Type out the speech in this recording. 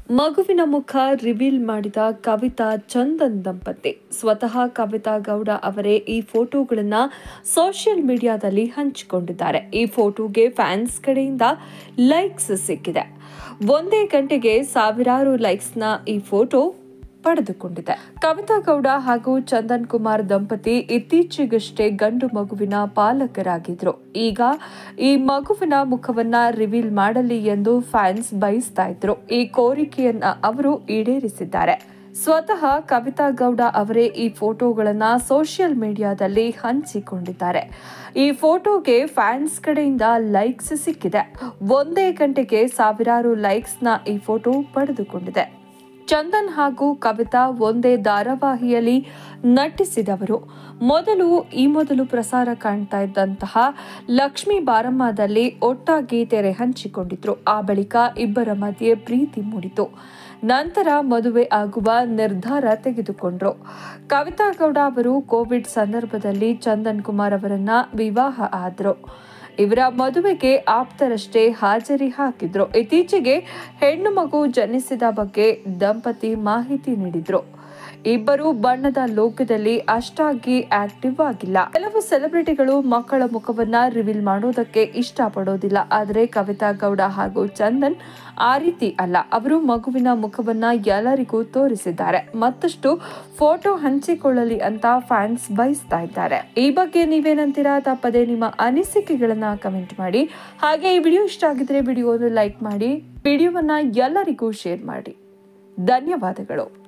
ಮಗುವಿನ ಮುಖ ರಿವೀಲ್ ಮಾಡಿದ ಕವಿತಾ ಚಂದನ್ ದಂಪತಿ ಸ್ವತಃ ಕವಿತಾ ಗೌಡ ಅವರೇ ಈ ಫೋಟೋಗಳನ್ನ ಸೋಷಿಯಲ್ ಮೀಡಿಯಾದಲ್ಲಿ ಹಂಚಿಕೊಂಡಿದ್ದಾರೆ ಈ ಫೋಟೋಗೆ ಫ್ಯಾನ್ಸ್ ಕಡೆಯಿಂದ ಲೈಕ್ಸ್ ಸಿಕ್ಕಿದೆ ಒಂದೇ ಗಂಟೆಗೆ ಸಾವಿರಾರು ಲೈಕ್ಸ್ನ ಈ ಫೋಟೋ ಪಡೆದುಕೊಂಡಿದೆ ಕವಿತಾ ಗೌಡ ಹಾಗೂ ಚಂದನ್ ಕುಮಾರ್ ದಂಪತಿ ಇತ್ತೀಚೆಗಷ್ಟೇ ಗಂಡು ಮಗುವಿನ ಪಾಲಕರಾಗಿದ್ರು ಈಗ ಈ ಮಗುವಿನ ಮುಖವನ್ನ ರಿವೀಲ್ ಮಾಡಲಿ ಎಂದು ಫ್ಯಾನ್ಸ್ ಬಯಸ್ತಾ ಇದ್ರು ಈ ಕೋರಿಕೆಯನ್ನ ಅವರು ಈಡೇರಿಸಿದ್ದಾರೆ ಸ್ವತಃ ಕವಿತಾ ಗೌಡ ಅವರೇ ಈ ಫೋಟೋಗಳನ್ನ ಸೋಷಿಯಲ್ ಮೀಡಿಯಾದಲ್ಲಿ ಹಂಚಿಕೊಂಡಿದ್ದಾರೆ ಈ ಫೋಟೋಗೆ ಫ್ಯಾನ್ಸ್ ಕಡೆಯಿಂದ ಲೈಕ್ಸ್ ಸಿಕ್ಕಿದೆ ಒಂದೇ ಗಂಟೆಗೆ ಸಾವಿರಾರು ಲೈಕ್ಸ್ನ ಈ ಫೋಟೋ ಪಡೆದುಕೊಂಡಿದೆ ಚಂದನ್ ಹಾಗೂ ಕವಿತಾ ಒಂದೇ ಧಾರಾವಾಹಿಯಲ್ಲಿ ನಟಿಸಿದವರು ಮೊದಲು ಈ ಮೊದಲು ಪ್ರಸಾರ ಕಾಣ್ತಾ ಇದ್ದಂತಹ ಲಕ್ಷ್ಮೀ ಬಾರಮ್ಮದಲ್ಲಿ ಒಟ್ಟಾಗಿ ತೆರೆ ಹಂಚಿಕೊಂಡಿದ್ರು ಆ ಬಳಿಕ ಇಬ್ಬರ ಮಧ್ಯೆ ಪ್ರೀತಿ ಮೂಡಿತು ನಂತರ ಮದುವೆ ಆಗುವ ನಿರ್ಧಾರ ತೆಗೆದುಕೊಂಡ್ರು ಕವಿತಾ ಗೌಡ ಅವರು ಕೋವಿಡ್ ಸಂದರ್ಭದಲ್ಲಿ ಚಂದನ್ ಕುಮಾರ್ ಅವರನ್ನ ವಿವಾಹ ಆದ್ರು ಇವರ ಮದುವೆಗೆ ಆಪ್ತರಷ್ಟೇ ಹಾಜರಿ ಹಾಕಿದ್ರು ಇತ್ತೀಚೆಗೆ ಹೆಣ್ಣು ಮಗು ಜನಿಸಿದ ಬಗ್ಗೆ ದಂಪತಿ ಮಾಹಿತಿ ನೀಡಿದ್ರು ಇಬ್ಬರು ಬಣ್ಣದ ಲೋಕದಲ್ಲಿ ಅಷ್ಟಾಗಿ ಆಕ್ಟಿವ್ ಆಗಿಲ್ಲ ಕೆಲವು ಸೆಲೆಬ್ರಿಟಿಗಳು ಮಕ್ಕಳ ಮುಖವನ್ನ ರಿವೀಲ್ ಮಾಡೋದಕ್ಕೆ ಇಷ್ಟಪಡೋದಿಲ್ಲ ಆದರೆ ಕವಿತಾ ಗೌಡ ಹಾಗೂ ಚಂದನ್ ಆ ರೀತಿ ಅಲ್ಲ ಅವರು ಮಗುವಿನ ಮುಖವನ್ನ ಎಲ್ಲರಿಗೂ ತೋರಿಸಿದ್ದಾರೆ ಮತ್ತಷ್ಟು ಫೋಟೋ ಹಂಚಿಕೊಳ್ಳಲಿ ಅಂತ ಫ್ಯಾನ್ಸ್ ಬಯಸ್ತಾ ಇದ್ದಾರೆ ಈ ಬಗ್ಗೆ ನೀವೇನಂತೀರಾ ತಪ್ಪದೆ ನಿಮ್ಮ ಅನಿಸಿಕೆಗಳನ್ನ ಕಮೆಂಟ್ ಮಾಡಿ ಹಾಗೆ ಈ ವಿಡಿಯೋ ಇಷ್ಟ ಆಗಿದ್ರೆ ವಿಡಿಯೋನ ಲೈಕ್ ಮಾಡಿ ವಿಡಿಯೋವನ್ನ ಎಲ್ಲರಿಗೂ ಶೇರ್ ಮಾಡಿ ಧನ್ಯವಾದಗಳು